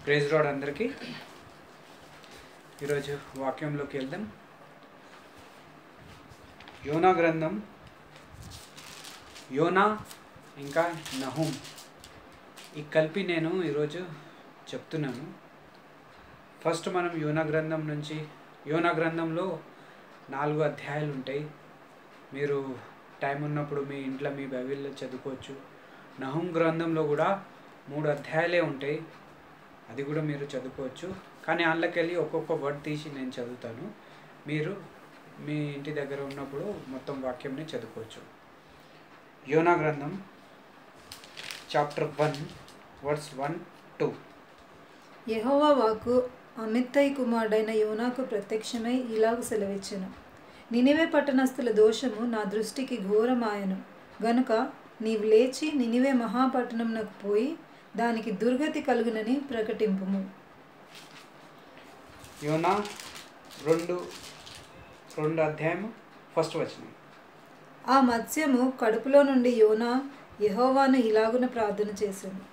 praise rod అందరికీ ఈరోజు వాక్యంలోకి వెళ్దాం యోనా గ్రంథం యోనా ఇంకా నహుం ఈ కలిపి నేను ఈరోజు చెప్తున్నాను ఫస్ట్ మనం యోనా గ్రంథం నుంచి యోనా గ్రంథంలో నాలుగు అధ్యాయాలు ఉంటాయి మీరు టైం ఉన్నప్పుడు మీ ఇంట్లో మీ బైబిల్లో చదువుకోవచ్చు నహుం గ్రంథంలో కూడా మూడు అధ్యాయాలే ఉంటాయి అది కూడా మీరు చదువుకోవచ్చు కానీ అందులోకెళ్ళి ఒక్కొక్క వర్డ్ తీసి నేను చదువుతాను మీరు మీ ఇంటి దగ్గర ఉన్నప్పుడు మొత్తం వాక్యంని చదువుకోవచ్చు యోనా గ్రంథం chapter one words one two యెహోవా వాక్కు అమిత్తయి కుమారుడైన యోనాకు ప్రత్యక్షమై ఇలాగు సెలవిచ్చెను నినివే పట్టణస్థుల దోషము నా దృష్టికి ఘోరమాయను గనుక నీవు లేచి నినివే మహాపట్టణంనకు పోయి దానికి దుర్గతి కలుగునని ప్రకటింపుము యోనా రెండు రెండు అధ్యాయం ఫస్ట్ వచ్చినాయి ఆ మత్స్యము కడుపులో నుండి యోనా యెహోవాను ఇలాగున ప్రార్థన చేశాను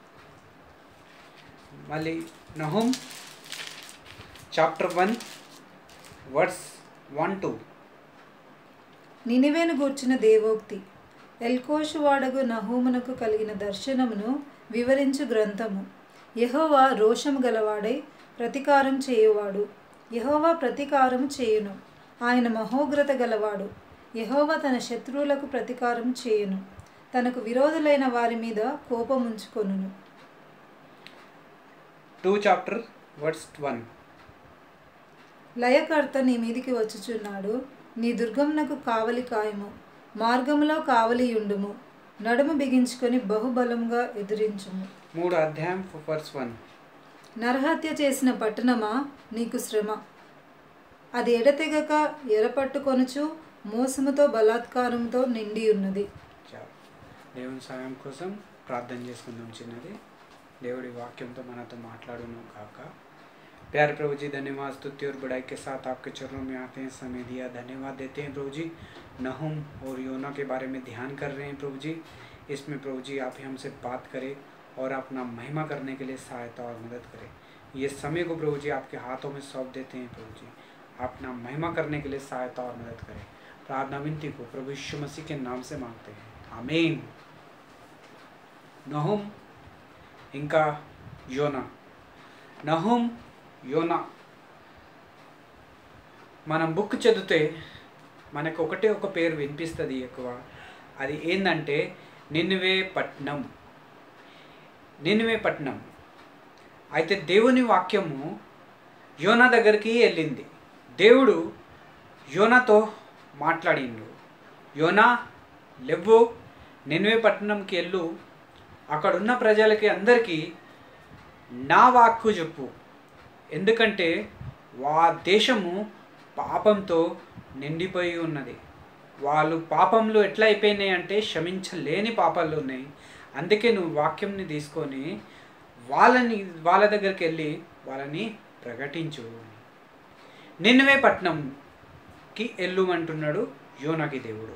మళ్ళీ నహుం chapter one words one two నినివేను గూర్చిన దేవోక్తి ఎల్కోషు వాడగు నహూమునకు కలిగిన దర్శనమును వివరించు గ్రంథము యెహోవా రోషము గలవాడై ప్రతీకారం చేయువాడు యెహోవా ప్రతీకారం చేయును ఆయన మహోగ్రత గలవాడు యెహోవా తన శత్రువులకు ప్రతీకారం చేయును తనకు విరోధులైన వారి మీద కోపముంచుకొనును టూ చాప్టర్ వర్డ్స్ వన్ లయకర్త నీ మీదికి వచ్చుచున్నాడు నీ దుర్గమునకు కావలి కాయము మార్గములో కావలియుండుము నడుము బిగించుకొని బహుబలంగా ఎదిరించుము మూడు అధ్యాయం వర్డ్స్ వన్ నరహత్య చేసిన పట్టణమా నీకు శ్రమ అది ఎడతెగక ఎరపట్టుకొనుచు మోసముతో బలాత్కారంతో నిండి ఉన్నది చాలు దేవుని సాయం కోసం ప్రార్థన చేసుకుందాం చిన్నది దేవుడి వాక్యంతో మనతో మాట్లాడును కాక प्यारे प्रभु जी धन्यवाद स्तुति और बड़ाई के साथ आपके चरणों में आते हैं समय दिया धन्यवाद देते हैं प्रभु जी नहुम और योना के बारे में ध्यान कर रहे हैं प्रभु जी इसमें प्रभु जी आप ही हमसे बात करें और अपना महिमा करने के लिए सहायता और मदद करें ये समय को प्रभु जी आपके हाथों में सौंप देते हैं प्रभु जी अपना महिमा करने के लिए सहायता और मदद करें प्रार्थना विनती को प्रभु यीशु मसीह के नाम से मांगते हैं आमीन नहुम ఇంకా యోనా నహుం యోనా మనం బుక్ చదివితే మనకు ఒకటే ఒక పేరు వినిపిస్తుంది ఎక్కువ అది ఏంటంటే నిన్నువే పట్నం నిన్నువే పట్నం అయితే దేవుని వాక్యము యోనా దగ్గరికి వెళ్ళింది దేవుడు యోనాతో మాట్లాడిండు యోనా లెవ్వు నిన్వే పట్టణంకి వెళ్ళు అక్కడున్న ప్రజలకి అందరికీ నా వాక్కు చెప్పు ఎందుకంటే వా దేశము పాపంతో నిండిపోయి ఉన్నది వాళ్ళు పాపంలో ఎట్లా అయిపోయినాయి అంటే క్షమించలేని పాపాలు ఉన్నాయి అందుకే నువ్వు వాక్యంని తీసుకొని వాళ్ళని వాళ్ళ దగ్గరికి వెళ్ళి వాళ్ళని ప్రకటించు నిన్నవే పట్నంకి వెళ్ళు అంటున్నాడు యోనకి దేవుడు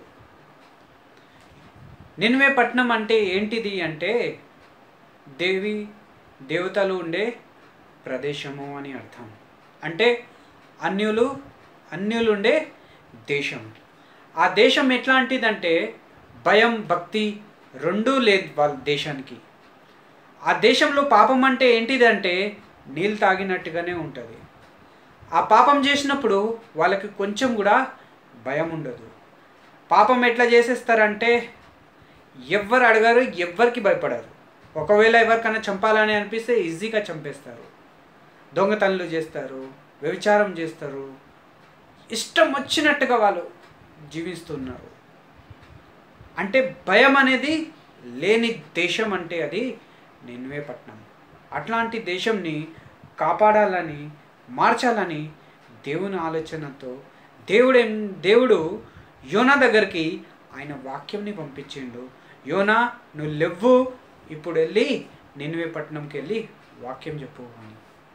నిన్వే పట్నం అంటే ఏంటిది అంటే దేవి దేవతలు ఉండే ప్రదేశము అని అర్థం అంటే అన్యులు అన్యులు ఉండే దేశం ఆ దేశం ఎట్లాంటిదంటే భయం భక్తి రెండూ లేదు వాళ్ళ దేశానికి ఆ దేశంలో పాపం అంటే ఏంటిదంటే నీళ్ళు తాగినట్టుగానే ఉంటుంది ఆ పాపం చేసినప్పుడు వాళ్ళకి కొంచెం కూడా భయం ఉండదు పాపం ఎట్లా చేసేస్తారంటే ఎవ్వరు అడగారు ఎవ్వరికి భయపడరు ఒకవేళ ఎవరికైనా చంపాలని అనిపిస్తే ఈజీగా చంపేస్తారు దొంగతనాలు చేస్తారు వ్యభిచారం చేస్తారు ఇష్టం వచ్చినట్టుగా వాళ్ళు జీవిస్తున్నారు అంటే భయం అనేది లేని దేశం అంటే అది నిన్వే పట్నం అట్లాంటి దేశంని కాపాడాలని మార్చాలని దేవుని ఆలోచనతో దేవుడు దేవుడు యోనా దగ్గరికి ఆయన వాక్యంని పంపించిండు యోనా నువ్వు లెవ్వు ఇప్పుడు వెళ్ళి నిన్వే పట్టణంకి వెళ్ళి వాక్యం చెప్పు అని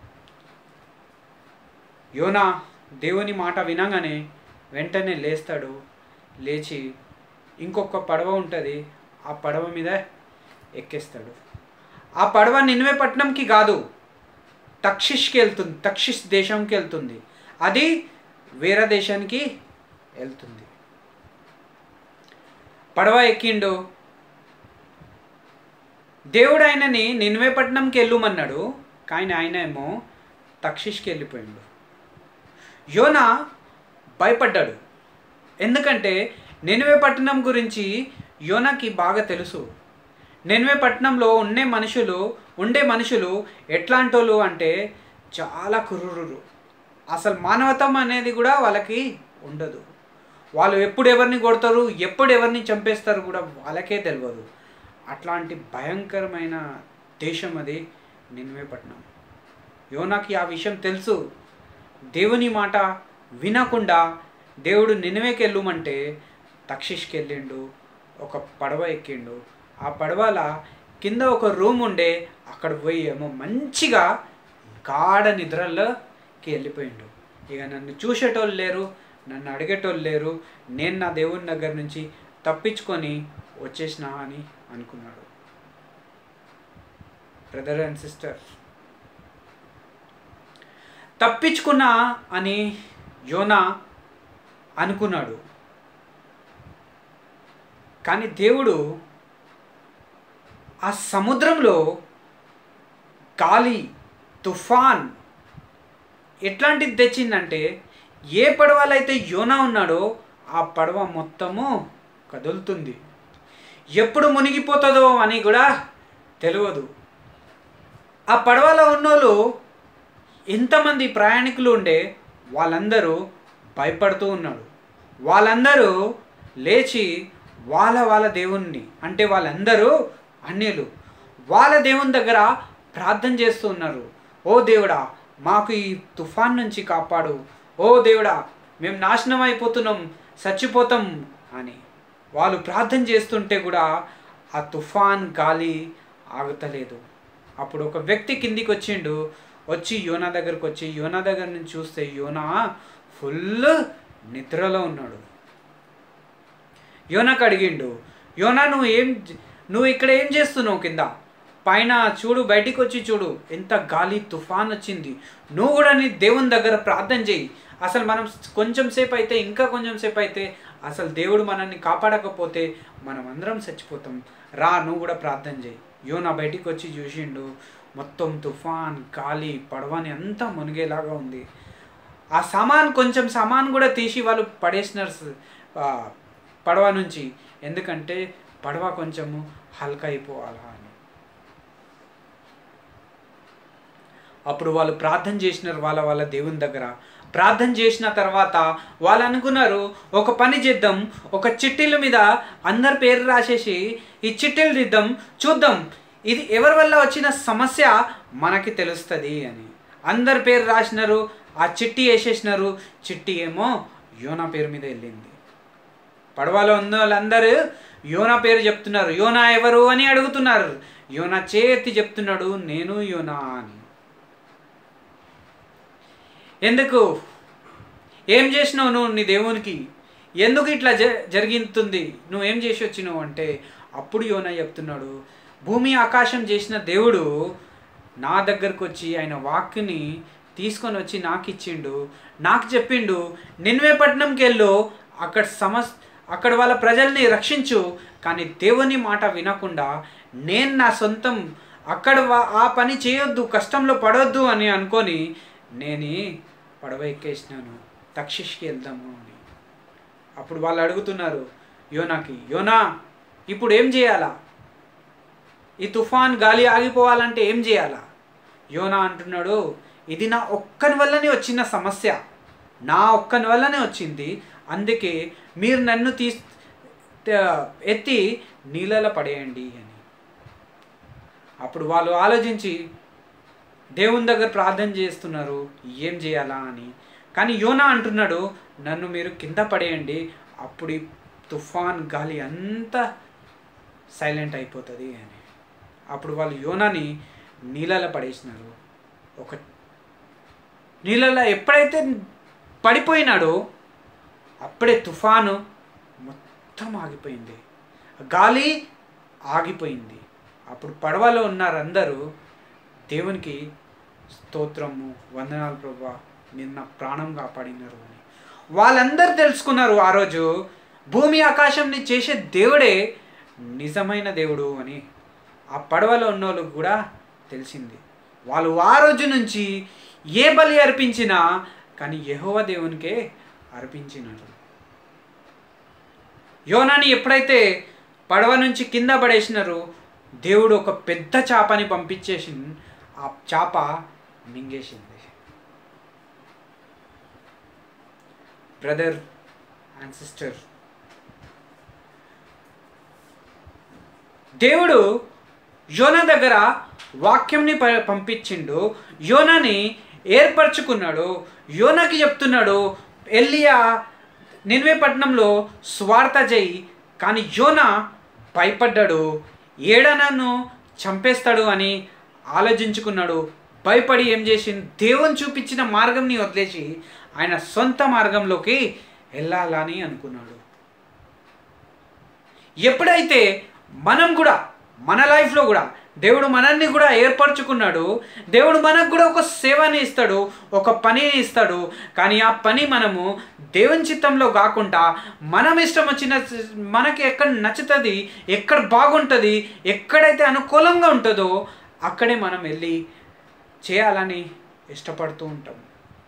యోనా దేవుని మాట వినగానే వెంటనే లేస్తాడు లేచి ఇంకొక పడవ ఉంటుంది ఆ పడవ మీద ఎక్కేస్తాడు ఆ పడవ నిన్వే పట్టణంకి కాదు తక్షిష్కి వెళ్తుంది తక్షిష్ దేశంకి వెళ్తుంది అది వేరే దేశానికి వెళ్తుంది పడవ ఎక్కిండు దేవుడు ఆయనని నిన్వే పట్టణంకి వెళ్ళమన్నాడు కానీ ఆయన ఏమో తక్షిష్కి వెళ్ళిపోయిండు యోన భయపడ్డాడు ఎందుకంటే నిన్వే పట్టణం గురించి యోనాకి బాగా తెలుసు నిన్వే పట్టణంలో ఉండే మనుషులు ఉండే మనుషులు ఎట్లాంటోళ్ళు అంటే చాలా కుర్రురు అసలు మానవతం అనేది కూడా వాళ్ళకి ఉండదు వాళ్ళు ఎప్పుడు ఎవరిని కొడతారు ఎప్పుడు ఎవరిని చంపేస్తారు కూడా వాళ్ళకే తెలియదు అట్లాంటి భయంకరమైన దేశం అది నిన్వే పట్టణం యోనాకి ఆ విషయం తెలుసు దేవుని మాట వినకుండా దేవుడు నినవేకి వెళ్ళమంటే తక్షిష్కి వెళ్ళిండు ఒక పడవ ఎక్కిండు ఆ పడవల కింద ఒక రూమ్ ఉండే అక్కడ పోయి ఏమో మంచిగా గాఢ నిద్రలోకి వెళ్ళిపోయిండు ఇక నన్ను చూసేటోళ్ళు లేరు నన్ను అడిగేటోళ్ళు లేరు నేను నా దేవుని దగ్గర నుంచి తప్పించుకొని వచ్చేసిన అని అనుకున్నాడు బ్రదర్ అండ్ సిస్టర్ తప్పించుకున్నా అని యోనా అనుకున్నాడు కానీ దేవుడు ఆ సముద్రంలో గాలి తుఫాన్ ఎట్లాంటిది తెచ్చిందంటే ఏ పడవలైతే యోనా ఉన్నాడో ఆ పడవ మొత్తము కదులుతుంది ఎప్పుడు మునిగిపోతుందో అని కూడా తెలియదు ఆ పడవలో ఉన్నోళ్ళు ఎంతమంది ప్రయాణికులు ఉండే వాళ్ళందరూ భయపడుతూ ఉన్నాడు వాళ్ళందరూ లేచి వాళ్ళ వాళ్ళ దేవుణ్ణి అంటే వాళ్ళందరూ అన్యులు వాళ్ళ దేవుని దగ్గర ప్రార్థన చేస్తూ ఉన్నారు ఓ దేవుడా మాకు ఈ తుఫాన్ నుంచి కాపాడు ఓ దేవుడా మేము నాశనం అయిపోతున్నాం చచ్చిపోతాం అని వాళ్ళు ప్రార్థన చేస్తుంటే కూడా ఆ తుఫాన్ గాలి ఆగుతలేదు అప్పుడు ఒక వ్యక్తి కిందికి వచ్చిండు వచ్చి యోనా దగ్గరకు వచ్చి యోనా దగ్గర నుంచి చూస్తే యోనా ఫుల్ నిద్రలో ఉన్నాడు యోనాకు అడిగిండు యోనా నువ్వు ఏం నువ్వు ఇక్కడ ఏం చేస్తున్నావు కింద పైన చూడు బయటికి వచ్చి చూడు ఎంత గాలి తుఫాన్ వచ్చింది నువ్వు కూడా నీ దేవుని దగ్గర ప్రార్థన చేయి అసలు మనం కొంచెం సేపు అయితే ఇంకా కొంచెం సేపు అయితే అసలు దేవుడు మనల్ని కాపాడకపోతే మనం అందరం చచ్చిపోతాం రా నువ్వు కూడా ప్రార్థన చేయి యోనా బయటికి వచ్చి చూసిండు మొత్తం తుఫాన్ గాలి పడవని అంతా మునిగేలాగా ఉంది ఆ సామాన్ కొంచెం సామాన్ కూడా తీసి వాళ్ళు పడేసినారు స- ఆ, పడవ నుంచి ఎందుకంటే పడవ కొంచెము హల్కా అయిపోవాలా అని అప్పుడు వాళ్ళు ప్రార్థన చేసినారు వాళ్ళ వాళ్ళ దేవుని దగ్గర ప్రార్థన చేసిన తర్వాత వాళ్ళు అనుకున్నారు ఒక పని చేద్దాం ఒక చిట్టీల మీద అందరి పేరు రాసేసి ఈ చిట్టీలు దిద్దాం చూద్దాం ఇది ఎవరి వల్ల వచ్చిన సమస్య మనకి తెలుస్తుంది అని అందరి పేరు రాసినారు ఆ చిట్టి వేసేసినారు చిట్టి ఏమో యోనా పేరు మీద వెళ్ళింది పడవలో ఉన్న వాళ్ళందరూ యోనా పేరు చెప్తున్నారు యోనా ఎవరు అని అడుగుతున్నారు యోనా చేతి చెప్తున్నాడు నేను యోనా అని ఎందుకు ఏం చేసినావు నువ్వు నీ దేవునికి ఎందుకు ఇట్లా జ జరిగింతుంది నువ్వేం చేసి వచ్చినావు అంటే అప్పుడు యోనా చెప్తున్నాడు భూమి ఆకాశం చేసిన దేవుడు నా దగ్గరకు వచ్చి ఆయన వాక్ని తీసుకొని వచ్చి నాకు ఇచ్చిండు నాకు చెప్పిండు నిన్వే పట్టణంకి వెళ్ళు అక్కడ సమస్ అక్కడ వాళ్ళ ప్రజల్ని రక్షించు కానీ దేవుని మాట వినకుండా నేను నా సొంతం అక్కడ వా- ఆ పని చేయొద్దు కష్టంలో పడొద్దు అని అనుకొని నేను పడవ ఎక్కేసినాను తక్షిష్కి వెళ్దాము అని అప్పుడు వాళ్ళు అడుగుతున్నారు యోనాకి యోనా ఇప్పుడు ఏం చేయాలా ఈ తుఫాన్ గాలి ఆగిపోవాలంటే ఏం చేయాలా యోనా అంటున్నాడు ఇది నా ఒక్కని వల్లనే వచ్చిన సమస్య నా ఒక్కని వల్లనే వచ్చింది అందుకే మీరు నన్ను తీ ఎత్తి నీళ్ళలో పడేయండి అని అప్పుడు వాళ్ళు ఆలోచించి దేవుని దగ్గర ప్రార్థన చేస్తున్నారు ఏం చేయాలా అని కానీ యోనా అంటున్నాడు నన్ను మీరు కింద పడేయండి అప్పుడు ఈ తుఫాన్ గాలి అంతా సైలెంట్ అయిపోతుంది అని అప్పుడు వాళ్ళు యోనాని నీళ్ళలో పడేసినారు ఒక నీళ్ళలో ఎప్పుడైతే పడిపోయినాడో అప్పుడే తుఫాను మొత్తం ఆగిపోయింది గాలి ఆగిపోయింది అప్పుడు పడవలో ఉన్నారు అందరూ దేవునికి స్తోత్రము వందనాలు ప్రభా మీరు నా ప్రాణం కాపాడినారు అని వాళ్ళందరూ తెలుసుకున్నారు ఆ రోజు భూమి ఆకాశంని చేసే దేవుడే నిజమైన దేవుడు అని ఆ పడవలో ఉన్న వాళ్ళకు కూడా తెలిసింది వాళ్ళు ఆ రోజు నుంచి ఏ బలి అర్పించినా కానీ యెహోవా దేవునికే అర్పించినారు యోనాని ఎప్పుడైతే పడవ నుంచి కింద పడేసినారో దేవుడు ఒక పెద్ద చేపని పంపించేసి ఆ చేప మింగేసింది బ్రదర్ అండ్ సిస్టర్ దేవుడు యోనా దగ్గర వాక్యంని ప- పంపించిండు యోనాని ఏర్పరచుకున్నాడు యోనాకి చెప్తున్నాడు ఎల్లియా నిన్వే పట్టణంలో స్వార్థ చేయి కానీ యోనా భయపడ్డాడు ఏడనను చంపేస్తాడు అని ఆలోచించుకున్నాడు భయపడి ఏం చేసింది దేవుని చూపించిన మార్గంని వదిలేసి ఆయన సొంత మార్గంలోకి వెళ్ళాలని అనుకున్నాడు ఎప్పుడైతే మనం కూడా మన లైఫ్లో కూడా దేవుడు మనల్ని కూడా ఏర్పరచుకున్నాడు దేవుడు మనకు కూడా ఒక సేవని ఇస్తాడు ఒక పనిని ఇస్తాడు కానీ ఆ పని మనము దేవుని చిత్తంలో కాకుండా మనం ఇష్టం వచ్చిన మనకి ఎక్కడ నచ్చుతుంది ఎక్కడ బాగుంటుంది ఎక్కడైతే అనుకూలంగా ఉంటుందో అక్కడే మనం వెళ్ళి చేయాలని ఇష్టపడుతూ ఉంటాం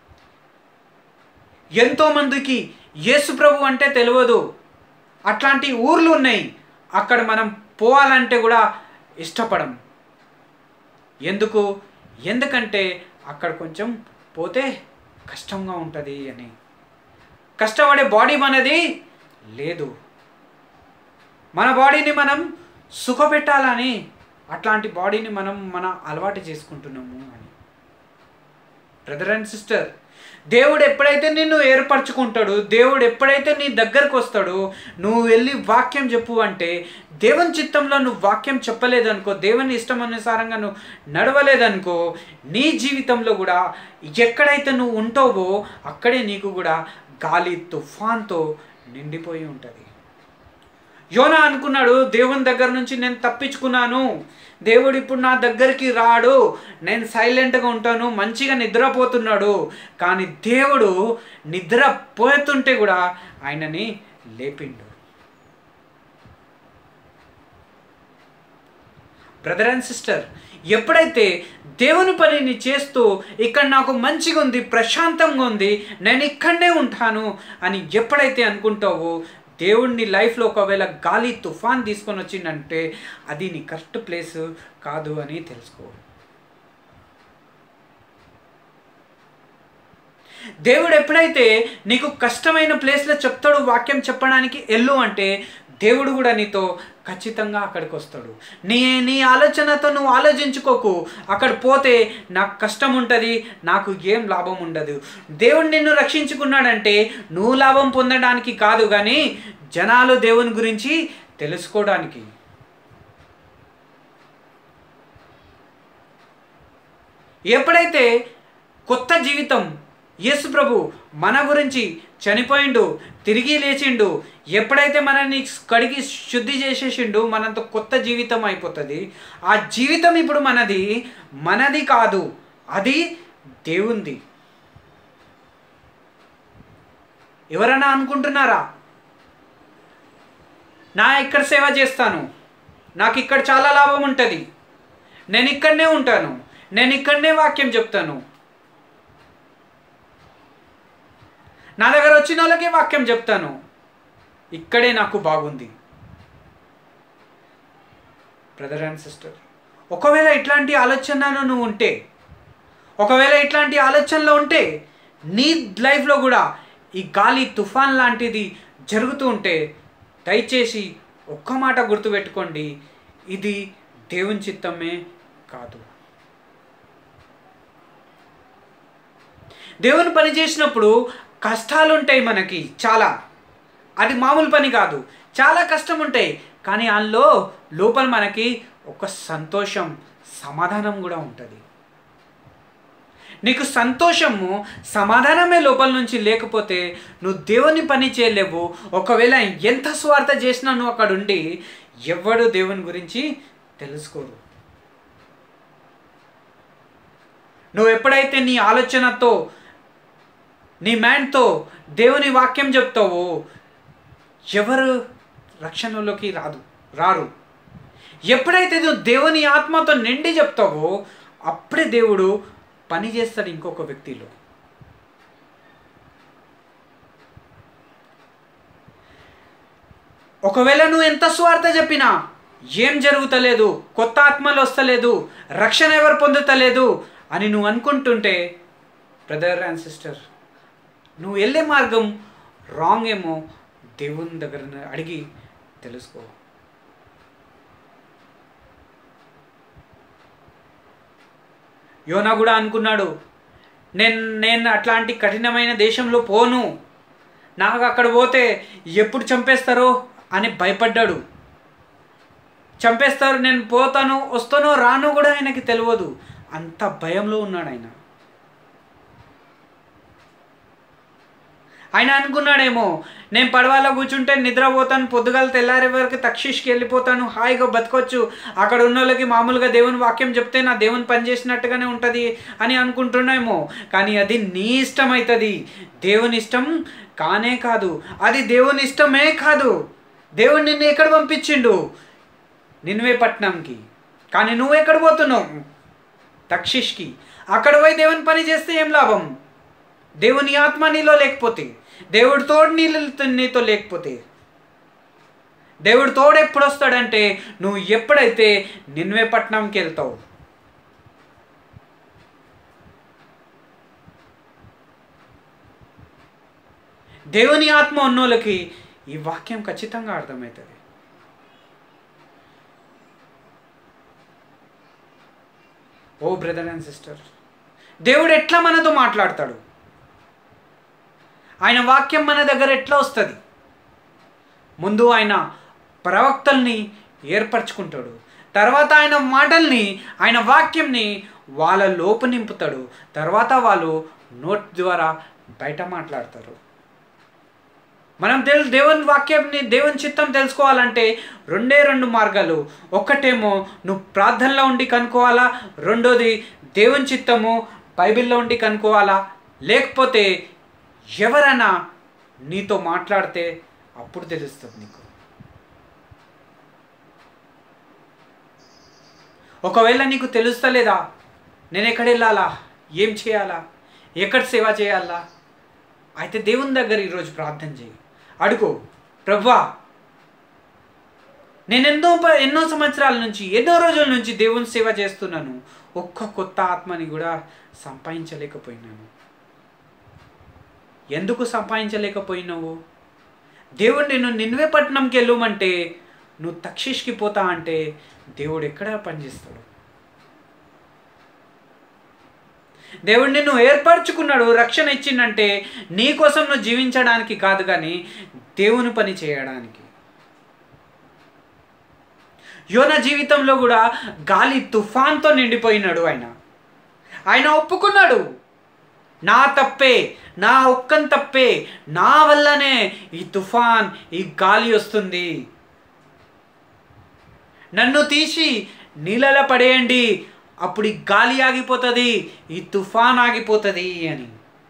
ఎంతోమందికి యేసు ప్రభు అంటే తెలియదు అట్లాంటి ఊర్లు ఉన్నాయి అక్కడ మనం పోవాలంటే కూడా ఇష్టపడం ఎందుకు ఎందుకంటే అక్కడ కొంచెం పోతే కష్టంగా ఉంటుంది అని కష్టపడే బాడీ మనది లేదు మన బాడీని మనం సుఖపెట్టాలని అట్లాంటి బాడీని మనం మన అలవాటు చేసుకుంటున్నాము అని బ్రదర్ అండ్ సిస్టర్ దేవుడు ఎప్పుడైతే నిన్ను ఏర్పరచుకుంటాడు దేవుడు ఎప్పుడైతే నీ దగ్గరకు వస్తాడో నువ్వు వెళ్ళి వాక్యం చెప్పు అంటే దేవుని చిత్తంలో నువ్వు వాక్యం చెప్పలేదనుకో దేవుని ఇష్టం అనుసారంగా నువ్వు నడవలేదనుకో నీ జీవితంలో కూడా ఎక్కడైతే నువ్వు ఉంటావో అక్కడే నీకు కూడా గాలి తుఫాన్తో నిండిపోయి ఉంటుంది యోనా అనుకున్నాడు దేవుని దగ్గర నుంచి నేను తప్పించుకున్నాను దేవుడు ఇప్పుడు నా దగ్గరికి రాడు నేను సైలెంట్గా ఉంటాను మంచిగా నిద్రపోతున్నాడు కానీ దేవుడు నిద్ర పోతుంటే కూడా ఆయనని లేపిండు బ్రదర్ అండ్ సిస్టర్ ఎప్పుడైతే దేవుని పనిని చేస్తూ ఇక్కడ నాకు మంచిగా ఉంది ప్రశాంతంగా ఉంది నేను ఇక్కడనే ఉంటాను అని ఎప్పుడైతే అనుకుంటావో దేవుడిని లైఫ్లో ఒకవేళ గాలి తుఫాన్ తీసుకొని వచ్చిందంటే అది నీ కరెక్ట్ ప్లేస్ కాదు అని తెలుసుకో దేవుడు ఎప్పుడైతే నీకు కష్టమైన ప్లేస్లో చెప్తాడు వాక్యం చెప్పడానికి ఎల్లు అంటే దేవుడు కూడా నీతో ఖచ్చితంగా అక్కడికి వస్తాడు నీ నీ ఆలోచనతో నువ్వు ఆలోచించుకోకు అక్కడ పోతే నాకు కష్టం ఉంటుంది నాకు ఏం లాభం ఉండదు దేవుడు నిన్ను రక్షించుకున్నాడంటే నువ్వు లాభం పొందడానికి కాదు కానీ జనాలు దేవుని గురించి తెలుసుకోవడానికి ఎప్పుడైతే కొత్త జీవితం యేసు ప్రభు మన గురించి చనిపోయిండు తిరిగి లేచిండు ఎప్పుడైతే మనల్ని కడిగి శుద్ధి చేసేసిండు మనంతో కొత్త జీవితం అయిపోతుంది ఆ జీవితం ఇప్పుడు మనది మనది కాదు అది దేవుంది ఎవరైనా అనుకుంటున్నారా నా ఇక్కడ సేవ చేస్తాను నాకు ఇక్కడ చాలా లాభం ఉంటుంది నేను ఇక్కడనే ఉంటాను నేను ఇక్కడనే వాక్యం చెప్తాను నా దగ్గర వచ్చిన వాళ్ళకే వాక్యం చెప్తాను ఇక్కడే నాకు బాగుంది బ్రదర్ అండ్ సిస్టర్ ఒకవేళ ఇట్లాంటి ఆలోచనలో నువ్వు ఉంటే ఒకవేళ ఇట్లాంటి ఆలోచనలో ఉంటే నీ లైఫ్లో కూడా ఈ గాలి తుఫాన్ లాంటిది జరుగుతూ ఉంటే దయచేసి ఒక్క మాట గుర్తుపెట్టుకోండి ఇది దేవుని చిత్తమే కాదు దేవుని పని చేసినప్పుడు కష్టాలు ఉంటాయి మనకి చాలా అది మామూలు పని కాదు చాలా కష్టం ఉంటాయి కానీ అందులో లోపల మనకి ఒక సంతోషం సమాధానం కూడా ఉంటుంది నీకు సంతోషము సమాధానమే లోపల నుంచి లేకపోతే నువ్వు దేవుని పని చేయలేవు ఒకవేళ ఎంత స్వార్థ చేసినా నువ్వు అక్కడ ఉండి ఎవడు దేవుని గురించి తెలుసుకోరు నువ్వు ఎప్పుడైతే నీ ఆలోచనతో నీ మైండ్తో దేవుని వాక్యం చెప్తావో ఎవరు రక్షణలోకి రాదు రారు ఎప్పుడైతే నువ్వు దేవుని ఆత్మతో నిండి చెప్తావో అప్పుడే దేవుడు పని చేస్తాడు ఇంకొక వ్యక్తిలో ఒకవేళ నువ్వు ఎంత స్వార్థ చెప్పినా ఏం జరుగుతలేదు కొత్త ఆత్మలు వస్తలేదు రక్షణ ఎవరు పొందుతలేదు అని నువ్వు అనుకుంటుంటే బ్రదర్ అండ్ సిస్టర్ నువ్వు వెళ్ళే మార్గం రాంగ్ ఏమో దేవుని దగ్గర అడిగి తెలుసుకో యోనా కూడా అనుకున్నాడు నేను నేను అట్లాంటి కఠినమైన దేశంలో పోను నాకు అక్కడ పోతే ఎప్పుడు చంపేస్తారో అని భయపడ్డాడు చంపేస్తారు నేను పోతాను వస్తానో రాను కూడా ఆయనకి తెలియదు అంత భయంలో ఉన్నాడు ఆయన ఆయన అనుకున్నాడేమో నేను పడవలో కూర్చుంటే నిద్రపోతాను పొద్దుగాల తెల్లారే వరకు తక్షిష్కి వెళ్ళిపోతాను హాయిగా బతకొచ్చు అక్కడ ఉన్న వాళ్ళకి మామూలుగా దేవుని వాక్యం చెప్తే నా దేవుని పని చేసినట్టుగానే ఉంటుంది అని అనుకుంటున్నామో కానీ అది నీ ఇష్టం అవుతుంది దేవుని ఇష్టం కానే కాదు అది దేవుని ఇష్టమే కాదు దేవుడు నిన్ను ఎక్కడ పంపించిండు నిన్వే పట్నంకి కానీ నువ్వు ఎక్కడ పోతున్నావు తక్షిష్కి అక్కడ పోయి దేవుని పని చేస్తే ఏం లాభం దేవుని ఆత్మ నీలో లేకపోతే దేవుడి తోడు నీ నీతో లేకపోతే దేవుడు తోడు ఎప్పుడు వస్తాడంటే నువ్వు ఎప్పుడైతే నిన్వే పట్నంకి వెళ్తావు దేవుని ఆత్మ ఉన్నోళ్ళకి ఈ వాక్యం ఖచ్చితంగా అర్థమవుతుంది ఓ బ్రదర్ అండ్ సిస్టర్ దేవుడు ఎట్లా మనతో మాట్లాడతాడు ఆయన వాక్యం మన దగ్గర ఎట్లా వస్తుంది ముందు ఆయన ప్రవక్తల్ని ఏర్పరచుకుంటాడు తర్వాత ఆయన మాటల్ని ఆయన వాక్యంని వాళ్ళ లోపు నింపుతాడు తర్వాత వాళ్ళు నోట్ ద్వారా బయట మాట్లాడతారు మనం తెలు దేవుని వాక్యంని దేవుని చిత్తం తెలుసుకోవాలంటే రెండే రెండు మార్గాలు ఒక్కటేమో నువ్వు ప్రార్థనలో ఉండి కనుక్కోవాలా రెండోది దేవుని చిత్తము బైబిల్లో ఉండి కనుక్కోవాలా లేకపోతే ఎవరైనా నీతో మాట్లాడితే అప్పుడు తెలుస్తుంది నీకు ఒకవేళ నీకు తెలుస్తలేదా నేను ఎక్కడ వెళ్ళాలా ఏం చేయాలా ఎక్కడ సేవ చేయాలా అయితే దేవుని దగ్గర ఈరోజు ప్రార్థన చేయి అడుగు ప్రవ్వా నేను ఎన్నో ప- ఎన్నో సంవత్సరాల నుంచి ఎన్నో రోజుల నుంచి దేవుని సేవ చేస్తున్నాను ఒక్క కొత్త ఆత్మని కూడా సంపాదించలేకపోయినాను ఎందుకు సంపాదించలేకపోయినావు దేవుడు నేను నిన్వే పట్టణంకి వెళ్ళమంటే నువ్వు తక్షిష్కి పోతా అంటే దేవుడు ఎక్కడ పనిచేస్తాడు దేవుడు నిన్ను ఏర్పరచుకున్నాడు రక్షణ ఇచ్చిందంటే నీ కోసం నువ్వు జీవించడానికి కాదు కానీ దేవుని పని చేయడానికి యోన జీవితంలో కూడా గాలి తుఫాన్తో నిండిపోయినాడు ఆయన ఆయన ఒప్పుకున్నాడు నా తప్పే నా ఒక్కని తప్పే నా వల్లనే ఈ తుఫాన్ ఈ గాలి వస్తుంది నన్ను తీసి నీళ్ళలో పడేయండి అప్పుడు ఈ గాలి ఆగిపోతుంది ఈ తుఫాన్ ఆగిపోతుంది అని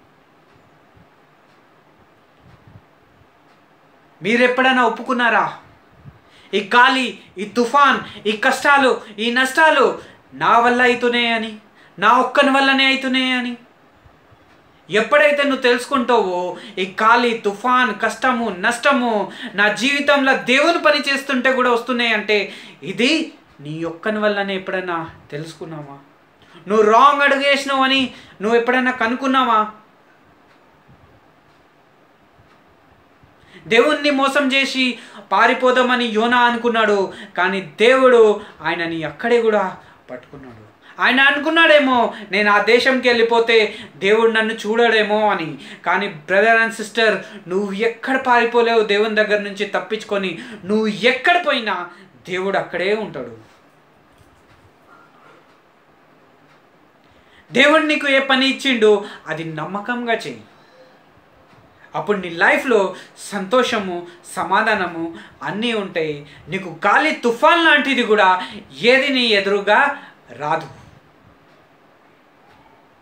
మీరెప్పుడైనా ఒప్పుకున్నారా ఈ గాలి ఈ తుఫాన్ ఈ కష్టాలు ఈ నష్టాలు నా వల్ల అవుతున్నాయి అని నా ఒక్కని వల్లనే అవుతున్నాయి అని ఎప్పుడైతే నువ్వు తెలుసుకుంటావో ఈ గాలి తుఫాన్ కష్టము నష్టము నా జీవితంలో దేవుని పని చేస్తుంటే కూడా వస్తున్నాయి అంటే ఇది నీ ఒక్కని వల్లనే ఎప్పుడైనా తెలుసుకున్నావా నువ్వు రాంగ్ అడుగు వేసినావు అని నువ్వు ఎప్పుడైనా కనుక్కున్నావా దేవుణ్ణి మోసం చేసి పారిపోదామని యోనా అనుకున్నాడు కానీ దేవుడు ఆయనని అక్కడే కూడా పట్టుకున్నాడు ఆయన అనుకున్నాడేమో నేను ఆ దేశంకి వెళ్ళిపోతే దేవుడు నన్ను చూడడేమో అని కానీ బ్రదర్ అండ్ సిస్టర్ నువ్వు ఎక్కడ పారిపోలేవు దేవుని దగ్గర నుంచి తప్పించుకొని నువ్వు ఎక్కడ పోయినా దేవుడు అక్కడే ఉంటాడు దేవుడు నీకు ఏ పని ఇచ్చిండో అది నమ్మకంగా చెయ్యి అప్పుడు నీ లైఫ్లో సంతోషము సమాధానము అన్నీ ఉంటాయి నీకు గాలి తుఫాన్ లాంటిది కూడా ఏది నీ ఎదురుగా రాదు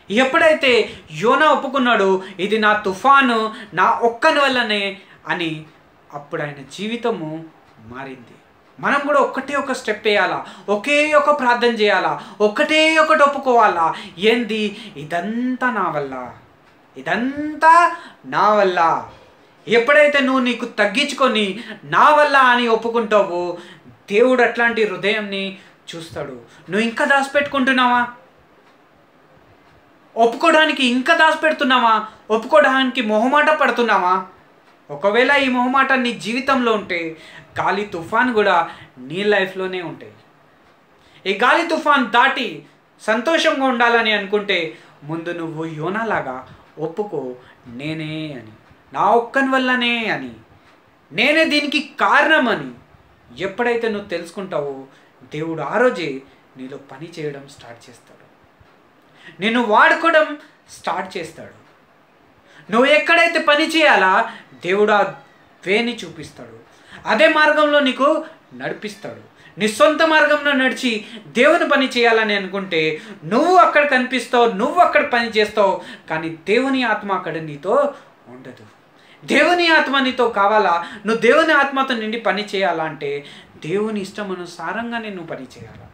ఎప్పుడైతే యోనా ఒప్పుకున్నాడు ఇది నా తుఫాను నా ఒక్కని వల్లనే అని అప్పుడు ఆయన జీవితము మారింది మనం కూడా ఒక్కటే ఒక స్టెప్ వేయాలా ఒకే ఒక ప్రార్థన చేయాలా ఒకటే ఒకటి ఒప్పుకోవాలా ఏంది ఇదంతా నా వల్ల ఇదంతా నా వల్ల ఎప్పుడైతే నువ్వు నీకు తగ్గించుకొని నా వల్ల అని ఒప్పుకుంటావో దేవుడు అట్లాంటి హృదయంని చూస్తాడు నువ్వు ఇంకా దాచిపెట్టుకుంటున్నావా ఒప్పుకోవడానికి ఇంకా దాచిపెడుతున్నావా ఒప్పుకోవడానికి మొహమాట పడుతున్నావా ఒకవేళ ఈ మొహమాట నీ జీవితంలో ఉంటే గాలి తుఫాన్ కూడా నీ లైఫ్లోనే ఉంటాయి ఈ గాలి తుఫాన్ దాటి సంతోషంగా ఉండాలని అనుకుంటే ముందు నువ్వు యోనాలాగా ఒప్పుకో నేనే అని నా ఒక్కని వల్లనే అని నేనే దీనికి కారణం అని ఎప్పుడైతే నువ్వు తెలుసుకుంటావో దేవుడు ఆ రోజే నీలో పని చేయడం స్టార్ట్ చేస్తాడు నిన్ను వాడుకోవడం స్టార్ట్ చేస్తాడు నువ్వు ఎక్కడైతే పని చేయాలా దేవుడు ఆ వేని చూపిస్తాడు అదే మార్గంలో నీకు నడిపిస్తాడు నీ సొంత మార్గంలో నడిచి దేవుని పని చేయాలని అనుకుంటే నువ్వు అక్కడ కనిపిస్తావు నువ్వు అక్కడ పని చేస్తావు కానీ దేవుని ఆత్మ అక్కడ నీతో ఉండదు దేవుని ఆత్మ నీతో కావాలా నువ్వు దేవుని ఆత్మతో నిండి పని చేయాలా అంటే దేవుని ఇష్టం అనుసారంగానే నువ్వు పని చేయాలా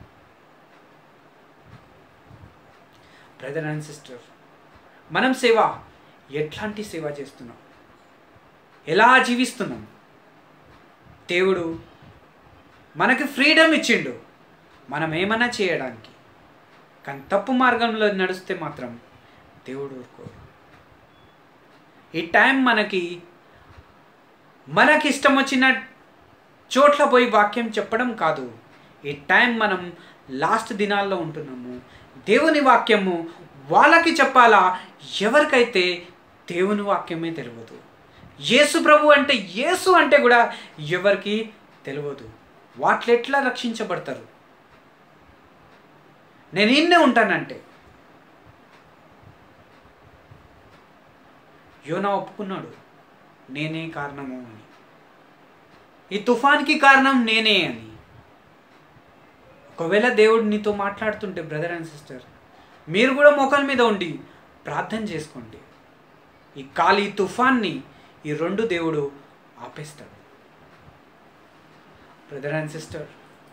బ్రదర్ అండ్ సిస్టర్ మనం సేవ ఎట్లాంటి సేవ చేస్తున్నాం ఎలా జీవిస్తున్నాం దేవుడు మనకి ఫ్రీడమ్ ఇచ్చిండు మనం ఏమైనా చేయడానికి కానీ తప్పు మార్గంలో నడిస్తే మాత్రం దేవుడు ఊరుకోడు ఈ టైం మనకి మనకి ఇష్టం వచ్చిన చోట్ల పోయి వాక్యం చెప్పడం కాదు ఈ టైం మనం లాస్ట్ దినాల్లో ఉంటున్నాము దేవుని వాక్యము వాళ్ళకి చెప్పాలా ఎవరికైతే దేవుని వాక్యమే తెలియదు యేసు ప్రభు అంటే యేసు అంటే కూడా ఎవరికి తెలియదు వాటిలో ఎట్లా రక్షించబడతారు నేను ఇన్నే ఉంటానంటే యోనా ఒప్పుకున్నాడు నేనే కారణము అని ఈ తుఫాన్కి కారణం నేనే అని ఒకవేళ దేవుడు నీతో మాట్లాడుతుంటే బ్రదర్ అండ్ సిస్టర్ మీరు కూడా మొక్కల మీద ఉండి ప్రార్థన చేసుకోండి ఈ కాలి తుఫాన్ని ఈ రెండు దేవుడు ఆపేస్తాడు బ్రదర్ అండ్ సిస్టర్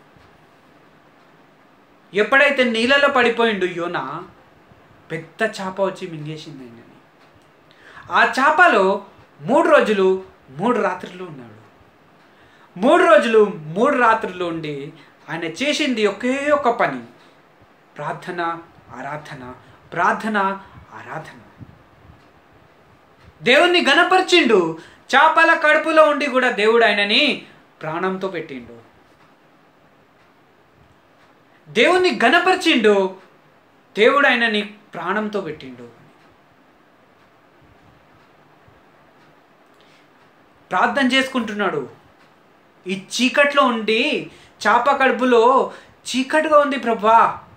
ఎప్పుడైతే నీళ్ళలో పడిపోయిండు యోన పెద్ద చేప వచ్చి మింగేసింది ఆయనని ఆ చేపలో మూడు రోజులు మూడు రాత్రులు ఉన్నాడు మూడు రోజులు మూడు రాత్రులు ఉండి ఆయన చేసింది ఒకే ఒక పని ప్రార్థన ఆరాధన ప్రార్థన ఆరాధన దేవుణ్ణి గణపరిచిండు చేపల కడుపులో ఉండి కూడా దేవుడు ఆయనని ప్రాణంతో పెట్టిండు దేవుణ్ణి గణపరిచిండు దేవుడు ఆయనని ప్రాణంతో పెట్టిండు ప్రార్థన చేసుకుంటున్నాడు ఈ చీకట్లో ఉండి చాప కడుపులో చీకటిగా ఉంది ప్రభా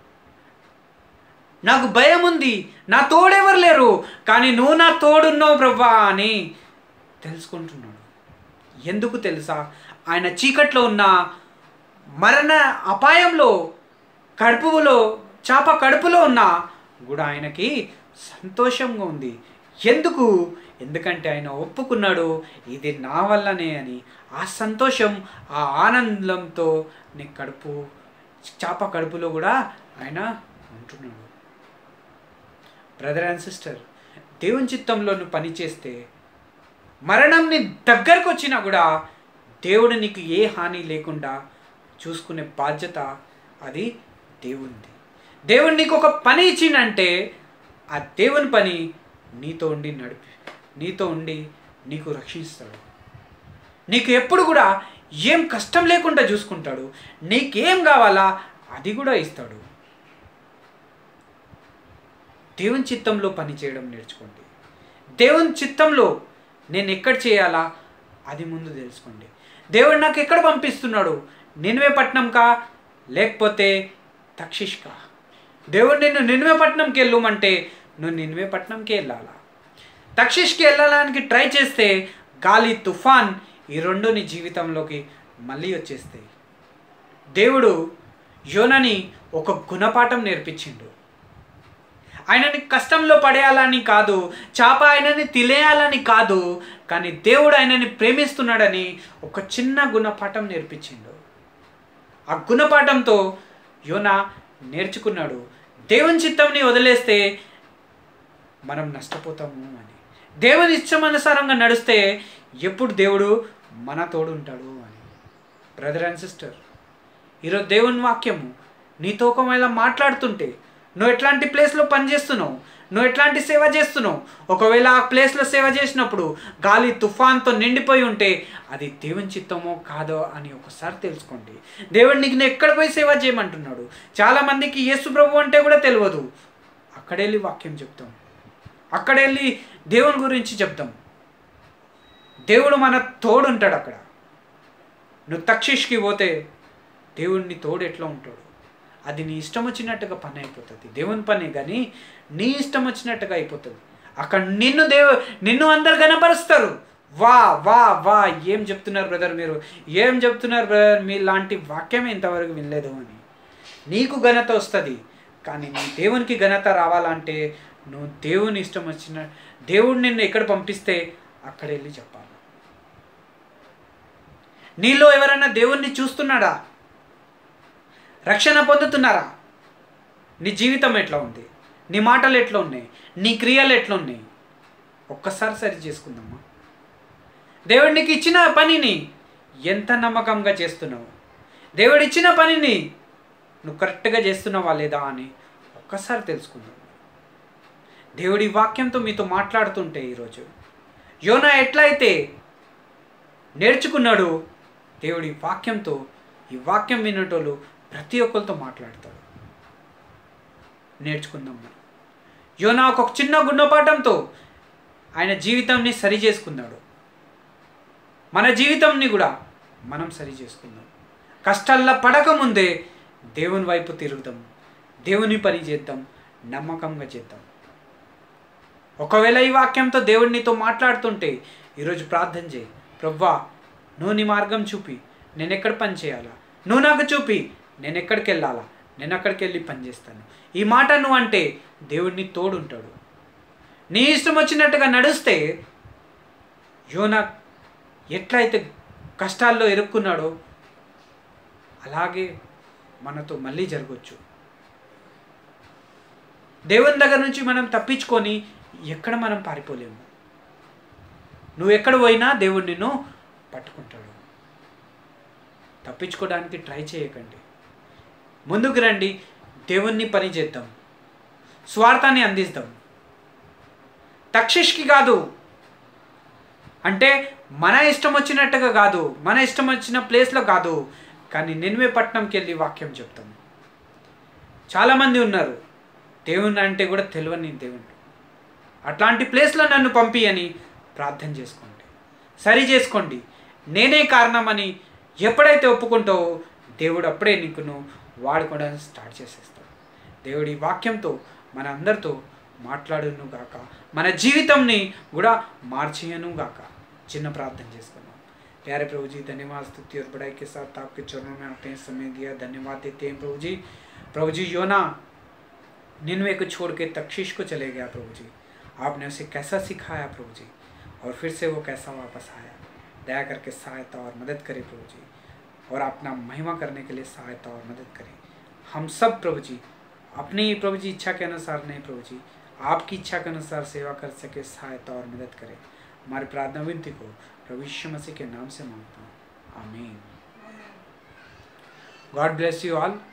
నాకు భయం ఉంది నా తోడెవరు లేరు కానీ నువ్వు నా తోడున్నావు ప్రభా అని తెలుసుకుంటున్నాడు ఎందుకు తెలుసా ఆయన చీకట్లో ఉన్న మరణ అపాయంలో కడుపులో చాప కడుపులో ఉన్న కూడా ఆయనకి సంతోషంగా ఉంది ఎందుకు ఎందుకంటే ఆయన ఒప్పుకున్నాడు ఇది నా వల్లనే అని ఆ సంతోషం ఆ ఆనందంతో నీ కడుపు చాప కడుపులో కూడా ఆయన ఉంటున్నాడు బ్రదర్ అండ్ సిస్టర్ దేవుని చిత్తంలో నువ్వు పని చేస్తే మరణం నీ దగ్గరకు వచ్చినా కూడా దేవుడు నీకు ఏ హాని లేకుండా చూసుకునే బాధ్యత అది దేవునిది దేవుడు నీకు ఒక పని ఇచ్చిందంటే ఆ దేవుని పని నీతో ఉండి నడిపి నీతో ఉండి నీకు రక్షిస్తాడు నీకు ఎప్పుడు కూడా ఏం కష్టం లేకుండా చూసుకుంటాడు నీకేం కావాలా అది కూడా ఇస్తాడు దేవుని చిత్తంలో పని చేయడం నేర్చుకోండి దేవుని చిత్తంలో నేను ఎక్కడ చేయాలా అది ముందు తెలుసుకోండి దేవుడు నాకు ఎక్కడ పంపిస్తున్నాడు నిన్వే పట్నంకా లేకపోతే తక్షిష్కా దేవుడు నిన్ను నిన్వే పట్నంకి వెళ్ళమంటే నువ్వు నిన్వే పట్నంకి వెళ్ళాలా తక్షిష్కి వెళ్ళడానికి ట్రై చేస్తే గాలి తుఫాన్ ఈ రెండు నీ జీవితంలోకి మళ్ళీ వచ్చేస్తాయి దేవుడు యోనని ఒక గుణపాఠం నేర్పించిండు ఆయనని కష్టంలో పడేయాలని కాదు చాప ఆయనని తినేయాలని కాదు కానీ దేవుడు ఆయనని ప్రేమిస్తున్నాడని ఒక చిన్న గుణపాఠం నేర్పించిండు ఆ గుణపాఠంతో యోనా నేర్చుకున్నాడు దేవుని చిత్తంని వదిలేస్తే మనం నష్టపోతాము అని దేవుని ఇష్టమనుసారంగా నడిస్తే ఎప్పుడు దేవుడు మన తోడు ఉంటాడు అని బ్రదర్ అండ్ సిస్టర్ ఈరోజు దేవుని వాక్యము నీతో ఒకవేళ మాట్లాడుతుంటే నువ్వు ఎట్లాంటి ప్లేస్లో పనిచేస్తున్నావు నువ్వు ఎట్లాంటి సేవ చేస్తున్నావు ఒకవేళ ఆ ప్లేస్లో సేవ చేసినప్పుడు గాలి తుఫాన్తో నిండిపోయి ఉంటే అది దేవుని చిత్తమో కాదో అని ఒకసారి తెలుసుకోండి దేవుడు నీకు నేను ఎక్కడ పోయి సేవ చేయమంటున్నాడు చాలామందికి యేసు ప్రభు అంటే కూడా తెలియదు అక్కడెళ్ళి వాక్యం చెప్తాం అక్కడెళ్ళి దేవుని గురించి చెప్తాం దేవుడు మన తోడు ఉంటాడు అక్కడ నువ్వు తక్షిష్కి పోతే దేవుడిని తోడు ఎట్లా ఉంటాడు అది నీ ఇష్టం వచ్చినట్టుగా పని అయిపోతుంది దేవుని పని కానీ నీ ఇష్టం వచ్చినట్టుగా అయిపోతుంది అక్కడ నిన్ను దేవు నిన్ను అందరు కనపరుస్తారు వా వా వా ఏం చెప్తున్నారు బ్రదర్ మీరు ఏం చెప్తున్నారు బ్రదర్ మీ లాంటి వాక్యం ఇంతవరకు వినలేదు అని నీకు ఘనత వస్తుంది కానీ నీ దేవునికి ఘనత రావాలంటే నువ్వు దేవుని ఇష్టం వచ్చిన దేవుడు నిన్ను ఎక్కడ పంపిస్తే అక్కడ వెళ్ళి చెప్పాలి నీలో ఎవరైనా దేవుణ్ణి చూస్తున్నాడా రక్షణ పొందుతున్నారా నీ జీవితం ఎట్లా ఉంది నీ మాటలు ఎట్లా ఉన్నాయి నీ క్రియలు ఎట్లా ఉన్నాయి ఒక్కసారి సరి చేసుకుందామా దేవుడు నీకు ఇచ్చిన పనిని ఎంత నమ్మకంగా చేస్తున్నావు దేవుడు ఇచ్చిన పనిని నువ్వు కరెక్ట్గా చేస్తున్నావా లేదా అని ఒక్కసారి తెలుసుకుందాం దేవుడి వాక్యంతో మీతో మాట్లాడుతుంటే ఈరోజు యోనా ఎట్లయితే నేర్చుకున్నాడు దేవుడి వాక్యంతో ఈ వాక్యం వినేటోళ్ళు ప్రతి ఒక్కరితో మాట్లాడతాడు నేర్చుకుందాం మనం యోనా ఒక చిన్న గుణపాఠంతో ఆయన జీవితాన్ని సరి చేసుకున్నాడు మన జీవితంని కూడా మనం సరి చేసుకుందాం కష్టాల్లో పడకముందే దేవుని వైపు తిరుగుదాం దేవుని పని చేద్దాం నమ్మకంగా చేద్దాం ఒకవేళ ఈ వాక్యంతో దేవుడు నీతో మాట్లాడుతుంటే ఈరోజు ప్రార్థన చేయి ప్రవ్వా నువ్వు నీ మార్గం చూపి నేను ఎక్కడ పని చేయాలా నువ్వు నాకు చూపి నేను ఎక్కడికి వెళ్ళాలా నేను అక్కడికి వెళ్ళి పని చేస్తాను ఈ మాట నువ్వు అంటే దేవుడిని తోడుంటాడు నీ ఇష్టం వచ్చినట్టుగా నడుస్తే యోనా ఎట్లయితే కష్టాల్లో ఇరుక్కున్నాడో అలాగే మనతో మళ్ళీ జరగచ్చు దేవుని దగ్గర నుంచి మనం తప్పించుకొని ఎక్కడ మనం పారిపోలేము నువ్వు ఎక్కడ పోయినా దేవుడు నిన్ను పట్టుకుంటాడు తప్పించుకోవడానికి ట్రై చేయకండి ముందుకు రండి దేవుణ్ణి పని చేద్దాం స్వార్థాన్ని అందిస్తాం తక్షిష్కి కాదు అంటే మన ఇష్టం వచ్చినట్టుగా కాదు మన ఇష్టం వచ్చిన ప్లేస్లో కాదు కానీ నిన్వే పట్టణంకి వెళ్ళి వాక్యం చెప్తాం చాలామంది ఉన్నారు దేవుని అంటే కూడా తెలియని దేవుడు అట్లాంటి ప్లేస్లో నన్ను పంపి అని ప్రార్థన చేసుకోండి సరి చేసుకోండి నేనే కారణమని ఎప్పుడైతే ఒప్పుకుంటావో దేవుడు అప్పుడే నీకును వాడుకోవడానికి స్టార్ట్ చేసేస్తాడు దేవుడి వాక్యంతో మన అందరితో మాట్లాడును గాక మన జీవితంని కూడా మార్చేయను గాక చిన్న ప్రార్థన చేసుకున్నాం प्यारे प्रभु जी धन्यवाद स्तुति और बड़ाई के साथ आपके चरणों में आपने समय दिया धन्यवाद देते हैं प्रभु जी प्रभु जी योना निन्वे को छोड़ के तक्षिश को चले गया प्रभु जी आपने उसे कैसा सिखाया प्रभु जी और फिर से वो कैसा वापस आया दया करके सहायता और मदद करे प्रभु जी और अपना महिमा करने के लिए सहायता और मदद करें हम सब प्रभु जी अपनी प्रभु जी इच्छा के अनुसार नहीं प्रभु जी आपकी इच्छा के अनुसार सेवा कर सके सहायता और मदद करें हमारी प्रार्थना विनती को प्रभु यीशु मसीह के नाम से मांगता हूँ आमीन गॉड ब्लेस यू ऑल